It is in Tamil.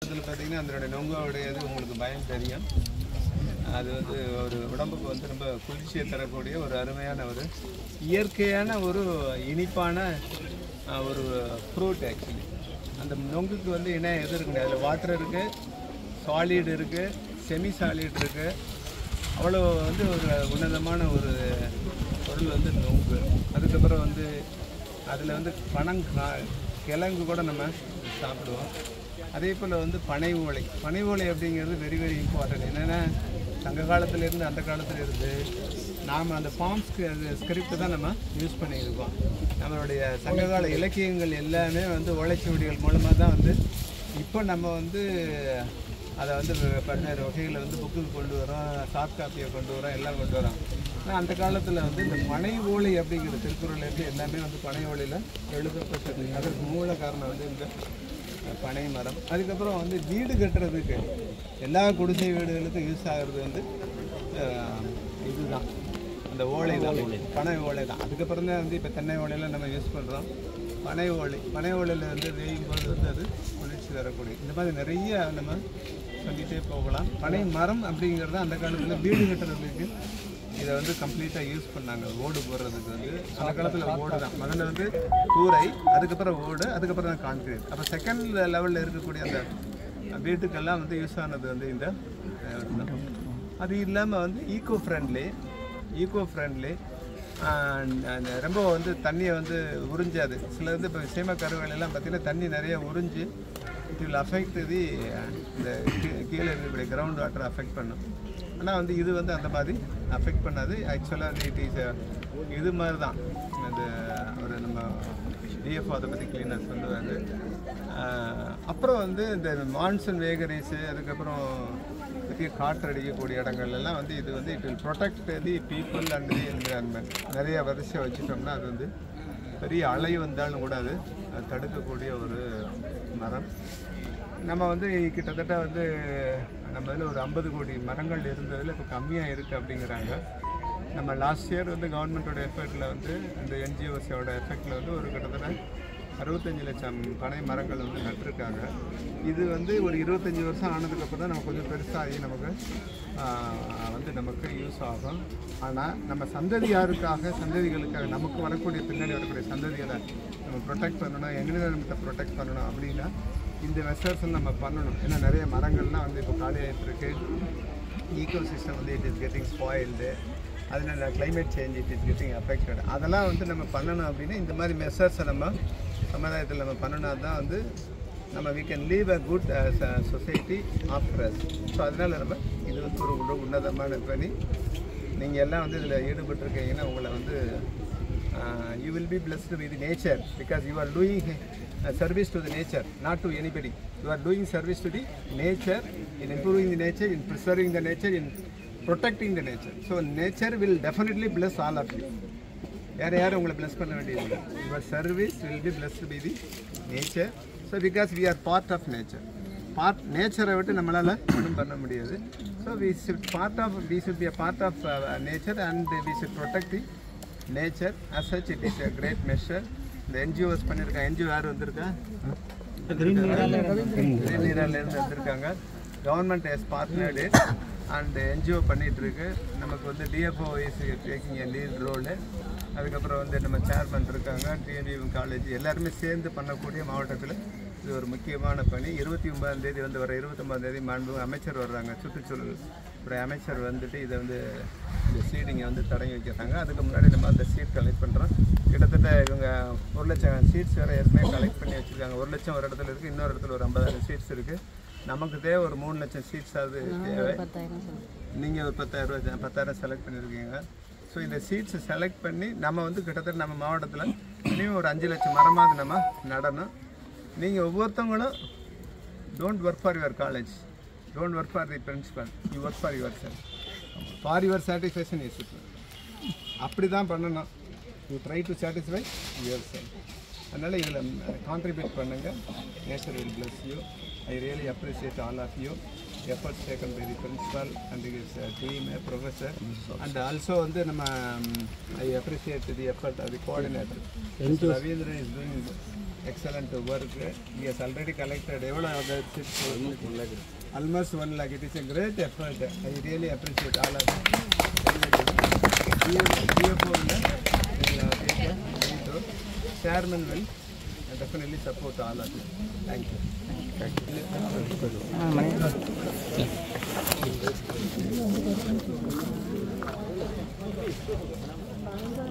அதில் பார்த்தீங்கன்னா அதனுடைய நொங்கோடையது உங்களுக்கு பயம் தெரியும் அது வந்து ஒரு உடம்புக்கு வந்து ரொம்ப குளிர்ச்சியை தரக்கூடிய ஒரு அருமையான ஒரு இயற்கையான ஒரு இனிப்பான அஹ், ஒரு ஃப்ரூட் ஆக்சுவலி அந்த நொங்குக்கு வந்து என்ன எது இருக்குங்க அதில் வாட்டர் இருக்குது சாலிட் இருக்குது செமி சாலிட் இருக்குது அவ்வளோ வந்து ஒரு உன்னதமான ஒரு பொருள் வந்து நொங்கு அதுக்கப்புறம் வந்து அதில் வந்து பனங் கிழங்கு கூட நம்ம சாப்பிடுவோம் அதே போல் வந்து பனை ஓலை பனை ஓலை அப்படிங்கிறது வெரி வெரி இம்பார்ட்டன்ட் என்னென்னா சங்க காலத்துல இருந்து அந்த காலத்துல இருந்து நாம் அந்த ஃபார்ம்ஸ்க்கு அந்த ஸ்கிரிப்ட் தான் நம்ம யூஸ் பண்ணியிருக்கோம் நம்மளுடைய சங்ககால இலக்கியங்கள் எல்லாமே வந்து ஓலைச்சுவடிகள் மூலமாக தான் வந்து இப்போ நம்ம வந்து அதை வந்து பல்வேறு வகைகளை வந்து புக்குக்கு கொண்டு வரோம் சாஃப்ட் காப்பியை கொண்டு வரோம் எல்லாம் கொண்டு வரோம் ஆனால் அந்த காலத்தில் வந்து இந்த பனை ஓலை அப்படிங்கிற திருக்குறள்லேருந்து எல்லாமே வந்து பனை ஓலையில் எழுதப்பட்டது அதற்கு மூல காரணம் வந்து இந்த பனை மரம் அதுக்கப்புறம் வந்து வீடு கட்டுறதுக்கு எல்லா குடிசை வீடுகளுக்கும் யூஸ் ஆகிறது வந்து அஹ், இதுதான் அந்த ஓலை தான் பனை ஓலை தான் அதுக்கப்புறம் தான் வந்து இப்போ தென்னை ஓலையெல்லாம் நம்ம யூஸ் பண்ணுறோம் பனை ஓலை பனை ஓலையில் வந்து வேயும் போது வந்து அது குளிர்ச்சி தரக்கூடிய இந்த மாதிரி நிறைய நம்ம சொல்லிகிட்டே போகலாம் பனை மரம் அப்படிங்கிறது அந்த காலத்தில் வீடு கட்டுறதுக்கு இதை வந்து கம்ப்ளீட்டாக யூஸ் பண்ணாங்க ஓடு போடுறதுக்கு வந்து அந்த காலத்தில் ஓடு தான் முதல்ல வந்து கூரை அதுக்கப்புறம் ஓடு அதுக்கப்புறம் தான் கான்கிரீட் அப்போ செகண்ட் லெவலில் இருக்கக்கூடிய அந்த வீட்டுக்கெல்லாம் வந்து யூஸ் ஆனது வந்து இந்த அஹ், இதுதான். அது இல்லாமல் வந்து ஈகோ ஃப்ரெண்ட்லி ஈகோ ஃப்ரெண்ட்லி ரொம்ப வந்து தண்ணியை வந்து உறிஞ்சாது சில வந்து இப்போ சீம கருவேலையெல்லாம் பார்த்தீங்கன்னா தண்ணி நிறைய உறிஞ்சு இட் வில் அஃபெக்ட் தி இந்த கீ- கீழே இருக்கக்கூடிய கிரவுண்ட் வாட்டர் அஃபெக்ட் பண்ணும் ஆனால் வந்து இது வந்து அந்த மாதிரி அஃபெக்ட் பண்ணாது ஆக்சுவலாக வந்து இட் இஸ் இது மாதிரி தான் அந்த ஒரு நம்ம டிஎஃப் அதை பற்றி கிளீனர்ஸ் சொல்லுவாங்க ஆஹ் அப்புறம் வந்து இந்த மான்சூன் வேகரிஸு அதுக்கப்புறம் பெரிய காற்று அடிக்கக்கூடிய இடங்கள் எல்லாம் வந்து இது வந்து it will protect the people and the environment நிறைய வரிசை வச்சுட்டோம்னா அது வந்து பெரிய அலை வந்தாலும் கூட அது அது தடுக்கக்கூடிய ஒரு மரம் நம்ம வந்து கிட்டத்தட்ட வந்து நம்ம இதில் ஒரு ஐம்பது கோடி மரங்கள் இருந்ததில் இப்போ கம்மியாக இருக்குது அப்படிங்கிறாங்க நம்ம லாஸ்ட் இயர் வந்து கவர்மெண்ட்டோட எஃபர்ட்டில் வந்து இந்த என்ஜிஓஸோட எஃபெக்டில் வந்து ஒரு கிட்டத்தட்ட அறுபத்தஞ்சு லட்சம் பனை மரங்கள் வந்து நட்டிருக்காங்க இது வந்து ஒரு இருபத்தஞ்சி வருஷம் ஆனதுக்கப்புறம் தான் நம்ம கொஞ்சம் பெருசாகி நமக்கு ஆஹ், வந்து நமக்கு யூஸ் ஆகும் ஆனால் நம்ம சந்ததியாருக்காக சந்ததிகளுக்காக நமக்கு வரக்கூடிய பின்னாடி வரக்கூடிய சந்ததிகளை நம்ம ப்ரொடெக்ட் பண்ணணும் என்விரான்மெண்ட்டை ப்ரொடெக்ட் பண்ணணும் அப்படின்னா இந்த மெஷர்ஸ் நம்ம பண்ணணும் ஏன்னா நிறைய மரங்கள்லாம் வந்து இப்போ காலியாகிட்டு இருக்கு ஈகோ சிஸ்டம் வந்து இட் இஸ் கெட்டிங் ஸ்பாயில்டு அதனால climate change it is getting affected அதெல்லாம் வந்து நம்ம பண்ணணும் அப்படின்னா இந்த மாதிரி மெஷர்ஸை நம்ம சமுதாயத்தில் நம்ம பண்ணினா தான் வந்து நம்ம we can live a good as a society after us so அதனால் நம்ம இது வந்து ஒரு உள்ள- உன்னதமான பணி நீங்கள் எல்லாம் வந்து இதில் ஈடுபட்டிருக்கீங்கன்னா உங்களை வந்து you will be blessed with nature because you are doing uh, service to the nature not to anybody you are doing service to the nature in improving the nature in preserving the nature in protecting the nature so nature will definitely bless all of you யார் யாரும் உங்களை bless பண்ண வேண்டியது your service will be blessed by the nature so because we are part of nature part நேச்சரை விட்டு நம்மளால் ஒன்றும் பண்ண முடியாது so we should part of we should be a part of nature and we should protect the nature as such it is a great measure இந்த என்ஜிஓஸ் பண்ணியிருக்காங்க என்ஜிஓ யார் வந்திருக்கா கிரீன் நீராலேருந்து வந்திருக்காங்க government is partnered and NGO பண்ணிட்டு இருக்கு நமக்கு வந்து DFO is taking a lead role அதுக்கப்புறம் வந்து நம்ம சேர்மன் இருக்காங்க டிஎன்யூ காலேஜ் எல்லாருமே சேர்ந்து பண்ணக்கூடிய மாவட்டத்தில் இது ஒரு முக்கியமான பணி இருபத்தி ஒன்பதாம் தேதி வந்து வர இருபத்தொம்பதாம் தேதி மாண்பு அமைச்சர் வர்றாங்க சுற்றுச்சூழல் துறை அமைச்சர் வந்துட்டு இதை வந்து இந்த சீடிங்கை வந்து தொடங்கி வைக்கிறாங்க அதுக்கு முன்னாடி நம்ம அந்த சீட் கலெக்ட் பண்ணுறோம் கிட்டத்தட்ட இவங்க ஒரு லட்சம் சீட்ஸ் வேறு ஏற்கனவே கலெக்ட் பண்ணி வச்சுருக்காங்க ஒரு லட்சம் ஒரு இடத்துல இருக்குது இன்னொரு இடத்துல ஒரு ஐம்பதாயிரம் சீட்ஸ் இருக்குது நமக்கு தேவை ஒரு மூணு லட்சம் சீட்ஸ் அது தேவை நீங்கள் ஒரு பத்தாயிரம் ரூபாய் பத்தாயிரம் செலக்ட் பண்ணியிருக்கீங்க ஸோ இந்த சீட்ஸை செலக்ட் பண்ணி நம்ம வந்து கிட்டத்தட்ட நம்ம மாவட்டத்தில் மினிமம் ஒரு அஞ்சு லட்சம் மரமாவது நம்ம நடணும் நீங்கள் ஒவ்வொருத்தவங்களும் don't work for your college don't work for the principal you work for your self for your satisfaction is அப்படி தான் பண்ணணும் you try to satisfy your self அதனால் இதில் கான்ட்ரிபியூட் பண்ணுங்கள் nature will bless you I really appreciate all of you efforts taken by the principal and is team professor and also வந்து நம்ம I appreciate the effort the coordinator Raveendran is doing excellent work. He has already collected எவ்வளோ almost one lakh. It is a great effort. I really appreciate all of you. CFO will uh, take a lead role. Chairman will definitely support all of you. Thank you. Thank you.